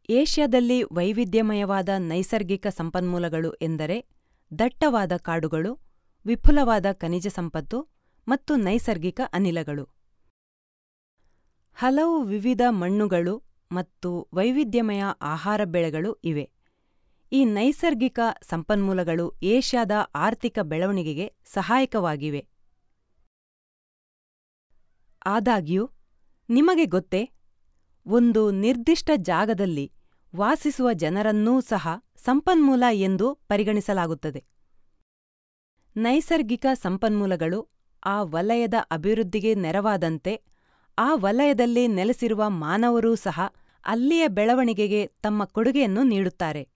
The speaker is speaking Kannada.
ಏಷ್ಯಾದಲ್ಲಿ ವೈವಿಧ್ಯಮಯವಾದ ನೈಸರ್ಗಿಕ ಸಂಪನ್ಮೂಲಗಳು ಎಂದರೆ ದಟ್ಟವಾದ ಕಾಡುಗಳು ವಿಪುಲವಾದ ಖನಿಜ ಸಂಪತ್ತು ಮತ್ತು ನೈಸರ್ಗಿಕ ಅನಿಲಗಳು ಹಲವು ವಿವಿಧ ಮಣ್ಣುಗಳು ಮತ್ತು ವೈವಿಧ್ಯಮಯ ಆಹಾರ ಬೆಳೆಗಳು ಇವೆ ಈ ನೈಸರ್ಗಿಕ ಸಂಪನ್ಮೂಲಗಳು ಏಷ್ಯಾದ ಆರ್ಥಿಕ ಬೆಳವಣಿಗೆಗೆ ಸಹಾಯಕವಾಗಿವೆ ಆದಾಗ್ಯೂ ನಿಮಗೆ ಗೊತ್ತೇ ಒಂದು ನಿರ್ದಿಷ್ಟ ಜಾಗದಲ್ಲಿ ವಾಸಿಸುವ ಜನರನ್ನೂ ಸಹ ಸಂಪನ್ಮೂಲ ಎಂದು ಪರಿಗಣಿಸಲಾಗುತ್ತದೆ ನೈಸರ್ಗಿಕ ಸಂಪನ್ಮೂಲಗಳು ಆ ವಲಯದ ಅಭಿವೃದ್ಧಿಗೆ ನೆರವಾದಂತೆ ಆ ವಲಯದಲ್ಲಿ ನೆಲೆಸಿರುವ ಮಾನವರೂ ಸಹ ಅಲ್ಲಿಯ ಬೆಳವಣಿಗೆಗೆ ತಮ್ಮ ಕೊಡುಗೆಯನ್ನು ನೀಡುತ್ತಾರೆ